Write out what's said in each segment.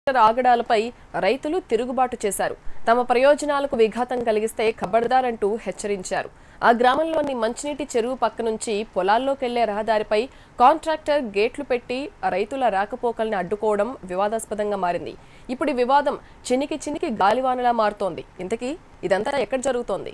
ఆగడాలపై రైతులు తిరుగుబాటు చేశారు తమ ప్రయోజనాలకు విఘాతం కలిగిస్తే ఖబర్దారంటూ హెచ్చరించారు ఆ గ్రామంలోని మంచినీటి చెరువు పక్క నుంచి పొలాల్లోకెళ్లే రహదారిపై కాంట్రాక్టర్ గేట్లు పెట్టి రైతుల రాకపోకల్ని అడ్డుకోవడం వివాదాస్పదంగా మారింది ఇప్పుడు ఈ వివాదం చినికి చినికి గాలివానలా మారుతోంది ఇంతకీ ఇదంతా ఎక్కడ జరుగుతోంది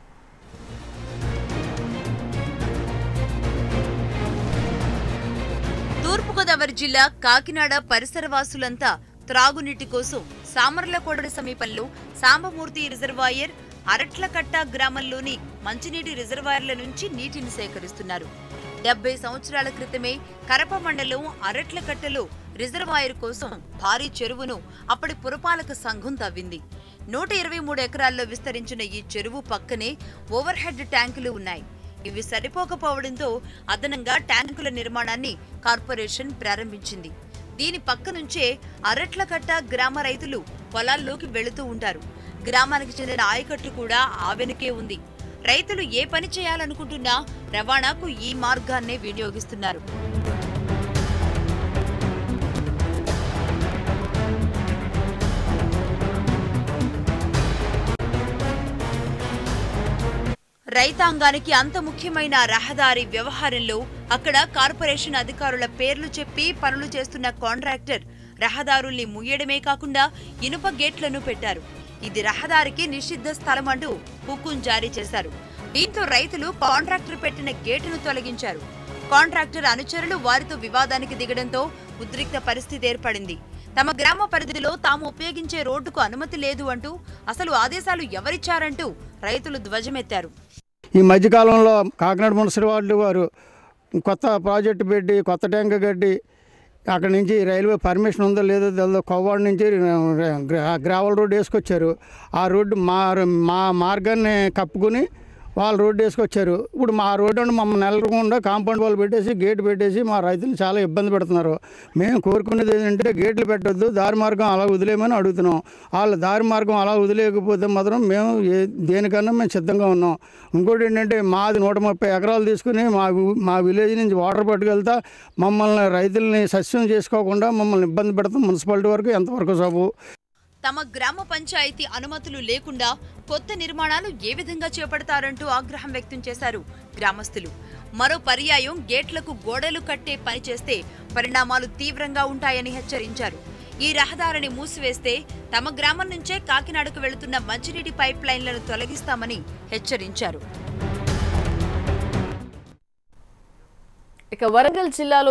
తూర్పుగోదావరి జిల్లా కాకినాడ పరిసర వాసులంతా త్రాగునీటి కోసం సామర్లకోడలి సమీపంలో సాంబమూర్తి రిజర్వాయర్ అరట్లకట్ట గ్రామంలోని మంచినీటి రిజర్వాయర్ల నుంచి నీటిని సేకరిస్తున్నారు డెబ్బై సంవత్సరాల క్రితమే కరప మండలం అరట్లకట్టలో రిజర్వాయర్ కోసం భారీ చెరువును అప్పటి పురపాలక సంఘం తవ్వింది నూట ఇరవై మూడు ఎకరాల్లో విస్తరించిన ఈ చెరువు పక్కనే ఓవర్ హెడ్ ట్యాంకులు ఉన్నాయి ఇవి సరిపోకపోవడంతో అదనంగా ట్యాంకుల నిర్మాణాన్ని కార్పొరేషన్ ప్రారంభించింది దీని పక్క నుంచే అరట్లకట్ట గ్రామ రైతులు పొలాల్లోకి వెళుతూ ఉంటారు గ్రామానికి చెందిన ఆయకట్టు కూడా ఆ వెనుకే ఉంది రైతులు ఏ పని చేయాలనుకుంటున్నా రవాణాకు ఈ మార్గాన్నే వినియోగిస్తున్నారు రైతాంగానికి అంత ముఖ్యమైన రహదారి వ్యవహారంలో అక్కడ కార్పొరేషన్ అధికారుల పేర్లు చెప్పి పనులు చేస్తున్న కాంట్రాక్టర్ రహదారుల్ని ముయ్యడమే కాకుండా ఇనుప గేట్లను పెట్టారు ఇది రహదారికి నిషిద్ధ స్థలం అంటూ హుకుం జారీ చేశారు దీంతో రైతులు కాంట్రాక్టర్ పెట్టిన గేటును తొలగించారు కాంట్రాక్టర్ అనుచరులు వారితో వివాదానికి దిగడంతో ఉద్రిక్త పరిస్థితి ఏర్పడింది తమ గ్రామ పరిధిలో తాము ఉపయోగించే రోడ్డుకు అనుమతి లేదు అంటూ అసలు ఆదేశాలు ఎవరిచ్చారంటూ రైతులు ధ్వజమెత్తారు ఈ మధ్యకాలంలో కాకినాడ మున్సిపాలిటీ వారు కొత్త ప్రాజెక్టు పెట్టి కొత్త ట్యాంక్ కట్టి అక్కడి నుంచి రైల్వే పర్మిషన్ ఉందో లేదో తెలియదు కొవ్వాడ నుంచి గ్రా- గ్రావెల్ రోడ్ వేసుకొచ్చారు ఆ రోడ్డు మా మా మార్గాన్ని కప్పుకొని వాళ్ళు రోడ్డు వేసుకొచ్చారు ఇప్పుడు మా రోడ్డు అంటే మమ్మల్ని నెలకుండా కాంపౌండ్ వాళ్ళు పెట్టేసి గేట్ పెట్టేసి మా రైతులు చాలా ఇబ్బంది పెడుతున్నారు మేము కోరుకునేది ఏంటంటే గేట్లు పెట్టొద్దు దారి మార్గం అలా వదిలేయమని అడుగుతున్నాం వాళ్ళు దారి మార్గం అలా వదిలేయకపోతే మాత్రం మేము ఏ దేనికన్నా మేము సిద్ధంగా ఉన్నాం ఇంకోటి ఏంటంటే మాది నూట ముప్పై ఎకరాలు తీసుకుని మా ఊ- మా విలేజ్ నుంచి వాటర్ పట్టుకెళ్తా మమ్మల్ని రైతుల్ని సస్యం చేసుకోకుండా మమ్మల్ని ఇబ్బంది పెడతాం మున్సిపాలిటీ వరకు ఎంతవరకు సబు తమ గ్రామ పంచాయతీ అనుమతులు లేకుండా కొత్త నిర్మాణాలు ఏ విధంగా చేపడతారంటూ ఆగ్రహం వ్యక్తం చేశారు గ్రామస్తులు మరో పర్యాయం గేట్లకు గోడలు కట్టే పని చేస్తే పరిణామాలు తీవ్రంగా ఉంటాయని హెచ్చరించారు ఈ రహదారిని మూసివేస్తే తమ గ్రామం నుంచే కాకినాడకు వెళుతున్న మంచినీటి పైప్ లైన్లను తొలగిస్తామని హెచ్చరించారు ఇక వరంగల్ జిల్లాలో